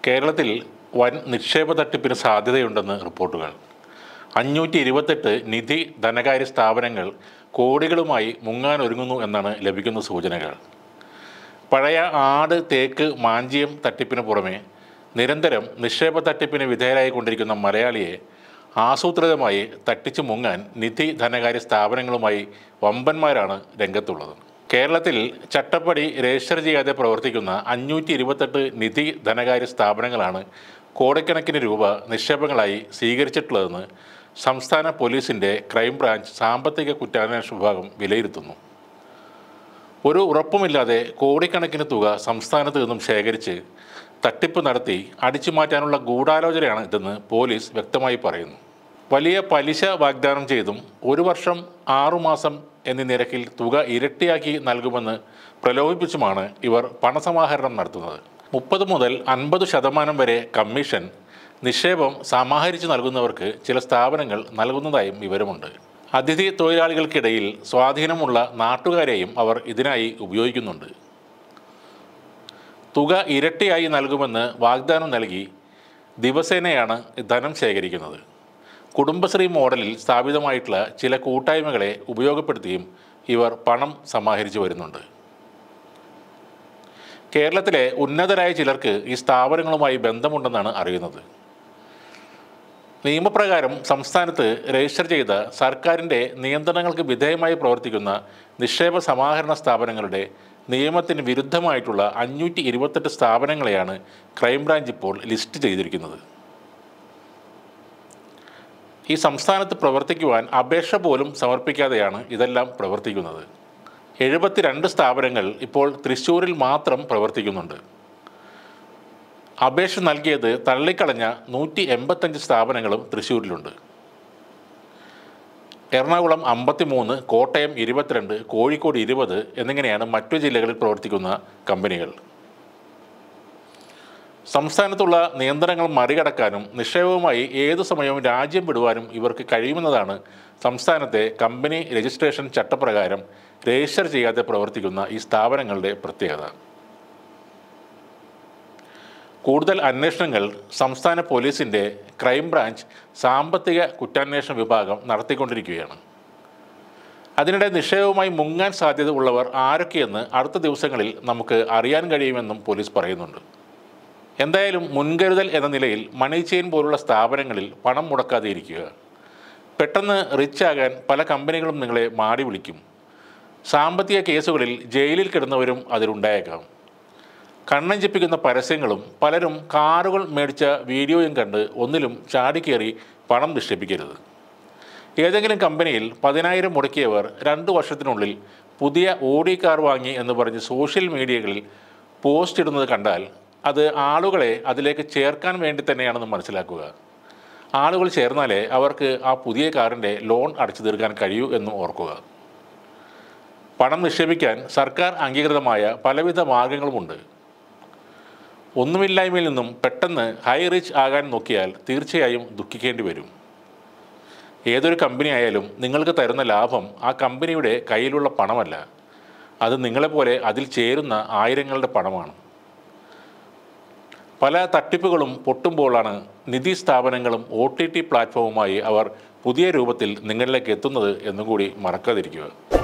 കേരളത്തിൽ വൻ നിക്ഷേപ തട്ടിപ്പിന് സാധ്യതയുണ്ടെന്ന് റിപ്പോർട്ടുകൾ അഞ്ഞൂറ്റി ഇരുപത്തെട്ട് നിധി ധനകാര്യ സ്ഥാപനങ്ങൾ കോടികളുമായി മുങ്ങാനൊരുങ്ങുന്നു എന്നാണ് ലഭിക്കുന്ന സൂചനകൾ പഴയ ആട് തേക്ക് മാഞ്ചിയം തട്ടിപ്പിന് പുറമെ നിരന്തരം നിക്ഷേപ തട്ടിപ്പിന് വിധേയരായിക്കൊണ്ടിരിക്കുന്ന മലയാളിയെ ആസൂത്രിതമായി തട്ടിച്ചു മുങ്ങാൻ നിധി ധനകാര്യ സ്ഥാപനങ്ങളുമായി വമ്പന്മാരാണ് രംഗത്തുള്ളത് കേരളത്തിൽ ചട്ടപ്പടി രജിസ്റ്റർ ചെയ്യാതെ പ്രവർത്തിക്കുന്ന അഞ്ഞൂറ്റി ഇരുപത്തെട്ട് നിധി ധനകാര്യ സ്ഥാപനങ്ങളാണ് കോടിക്കണക്കിന് രൂപ നിക്ഷേപങ്ങളായി സ്വീകരിച്ചിട്ടുള്ളതെന്ന് സംസ്ഥാന പോലീസിൻ്റെ ക്രൈംബ്രാഞ്ച് സാമ്പത്തിക കുറ്റാന്വേഷണ വിഭാഗം വിലയിരുത്തുന്നു ഒരു ഉറപ്പുമില്ലാതെ കോടിക്കണക്കിന് തുക സംസ്ഥാനത്ത് നിന്നും ശേഖരിച്ച് തട്ടിപ്പ് നടത്തി അടിച്ചു മാറ്റാനുള്ള ഗൂഢാലോചനയാണ് ഇതെന്ന് പോലീസ് വ്യക്തമായി പറയുന്നു വലിയ പലിശ വാഗ്ദാനം ചെയ്തും ഒരു വർഷം ആറുമാസം എന്നീ നിരക്കിൽ തുക ഇരട്ടിയാക്കി നൽകുമെന്ന് പ്രലോഭിപ്പിച്ചുമാണ് ഇവർ പണസമാഹരണം നടത്തുന്നത് മുപ്പത് മുതൽ അൻപത് ശതമാനം വരെ കമ്മീഷൻ നിക്ഷേപം സമാഹരിച്ചു നൽകുന്നവർക്ക് ചില സ്ഥാപനങ്ങൾ നൽകുന്നതായും വിവരമുണ്ട് അതിഥി തൊഴിലാളികൾക്കിടയിൽ സ്വാധീനമുള്ള നാട്ടുകാരെയും അവർ ഇതിനായി ഉപയോഗിക്കുന്നുണ്ട് തുക ഇരട്ടിയായി നൽകുമെന്ന് വാഗ്ദാനം നൽകി ദിവസേനയാണ് ധനം ശേഖരിക്കുന്നത് കുടുംബശ്രീ മോഡലിൽ സ്ഥാപിതമായിട്ടുള്ള ചില കൂട്ടായ്മകളെ ഉപയോഗപ്പെടുത്തിയും ഇവർ പണം സമാഹരിച്ചു വരുന്നുണ്ട് കേരളത്തിലെ ഉന്നതരായ ചിലർക്ക് ഈ സ്ഥാപനങ്ങളുമായി ബന്ധമുണ്ടെന്നാണ് അറിയുന്നത് നിയമപ്രകാരം സംസ്ഥാനത്ത് രജിസ്റ്റർ ചെയ്ത സർക്കാരിൻ്റെ നിയന്ത്രണങ്ങൾക്ക് വിധേയമായി പ്രവർത്തിക്കുന്ന നിക്ഷേപ സമാഹരണ സ്ഥാപനങ്ങളുടെ നിയമത്തിന് വിരുദ്ധമായിട്ടുള്ള അഞ്ഞൂറ്റി ഇരുപത്തെട്ട് സ്ഥാപനങ്ങളെയാണ് ക്രൈംബ്രാഞ്ച് ഇപ്പോൾ ലിസ്റ്റ് ചെയ്തിരിക്കുന്നത് ഈ സംസ്ഥാനത്ത് പ്രവർത്തിക്കുവാൻ അപേക്ഷ പോലും സമർപ്പിക്കാതെയാണ് ഇതെല്ലാം പ്രവർത്തിക്കുന്നത് എഴുപത്തിരണ്ട് സ്ഥാപനങ്ങൾ ഇപ്പോൾ തൃശ്ശൂരിൽ മാത്രം പ്രവർത്തിക്കുന്നുണ്ട് അപേക്ഷ നൽകിയത് തള്ളിക്കളഞ്ഞ നൂറ്റി എൺപത്തഞ്ച് സ്ഥാപനങ്ങളും തൃശ്ശൂരിലുണ്ട് എറണാകുളം അമ്പത്തിമൂന്ന് കോട്ടയം ഇരുപത്തിരണ്ട് കോഴിക്കോട് ഇരുപത് എന്നിങ്ങനെയാണ് മറ്റു ജില്ലകളിൽ പ്രവർത്തിക്കുന്ന കമ്പനികൾ സംസ്ഥാനത്തുള്ള നിയന്ത്രണങ്ങൾ മറികടക്കാനും നിക്ഷേപവുമായി ഏതു സമയവും രാജ്യം വിടുവാനും ഇവർക്ക് കഴിയുമെന്നതാണ് സംസ്ഥാനത്തെ കമ്പനി രജിസ്ട്രേഷൻ ചട്ടപ്രകാരം രജിസ്റ്റർ ചെയ്യാതെ പ്രവർത്തിക്കുന്ന ഈ സ്ഥാപനങ്ങളുടെ പ്രത്യേകത കൂടുതൽ അന്വേഷണങ്ങൾ സംസ്ഥാന പോലീസിൻ്റെ ക്രൈംബ്രാഞ്ച് സാമ്പത്തിക കുറ്റാന്വേഷണ വിഭാഗം നടത്തിക്കൊണ്ടിരിക്കുകയാണ് അതിനിടെ നിക്ഷേപവുമായി മുങ്ങാൻ സാധ്യത ഉള്ളവർ ആരൊക്കെയെന്ന് അടുത്ത ദിവസങ്ങളിൽ നമുക്ക് അറിയാൻ കഴിയുമെന്നും പോലീസ് പറയുന്നുണ്ട് എന്തായാലും മുൻകരുതൽ എന്ന നിലയിൽ മണി ചെയിൻ പോലുള്ള സ്ഥാപനങ്ങളിൽ പണം മുടക്കാതെ ഇരിക്കുക പെട്ടെന്ന് റിച്ച് ആകാൻ പല കമ്പനികളും നിങ്ങളെ മാടി വിളിക്കും സാമ്പത്തിക കേസുകളിൽ ജയിലിൽ കിടന്നവരും അതിലുണ്ടായേക്കാം കണ്ണഞ്ചിപ്പിക്കുന്ന പരസ്യങ്ങളും പലരും കാറുകൾ മേടിച്ച വീഡിയോയും കണ്ട് ഒന്നിലും ചാടിക്കേറി പണം നിക്ഷേപിക്കരുത് ഏതെങ്കിലും കമ്പനിയിൽ പതിനായിരം മുടക്കിയവർ രണ്ട് വർഷത്തിനുള്ളിൽ പുതിയ ഓഡി കാർ വാങ്ങി എന്ന് പറഞ്ഞ് സോഷ്യൽ മീഡിയകളിൽ പോസ്റ്റ് ഇടുന്നത് കണ്ടാൽ അത് ആളുകളെ അതിലേക്ക് ചേർക്കാൻ വേണ്ടി തന്നെയാണെന്ന് മനസ്സിലാക്കുക ആളുകൾ ചേർന്നാലേ അവർക്ക് ആ പുതിയ കാറിൻ്റെ ലോൺ അടച്ചു തീർക്കാൻ കഴിയൂ എന്നും ഓർക്കുക പണം നിക്ഷേപിക്കാൻ സർക്കാർ അംഗീകൃതമായ പലവിധ മാർഗങ്ങളുമുണ്ട് ഒന്നുമില്ലായ്മയിൽ നിന്നും പെട്ടെന്ന് ഹൈ റിച്ച് ആകാൻ നോക്കിയാൽ തീർച്ചയായും ദുഃഖിക്കേണ്ടി വരും ഏതൊരു കമ്പനി ആയാലും നിങ്ങൾക്ക് തരുന്ന ലാഭം ആ കമ്പനിയുടെ കയ്യിലുള്ള പണമല്ല അത് നിങ്ങളെപ്പോലെ അതിൽ ചേരുന്ന ആയിരങ്ങളുടെ പണമാണ് പല തട്ടിപ്പുകളും പൊട്ടുമ്പോഴാണ് നിധി സ്ഥാപനങ്ങളും ഒ ടി ടി പ്ലാറ്റ്ഫോമുമായി അവർ പുതിയ രൂപത്തിൽ നിങ്ങളിലേക്ക് എത്തുന്നത് എന്നും കൂടി മറക്കാതിരിക്കുക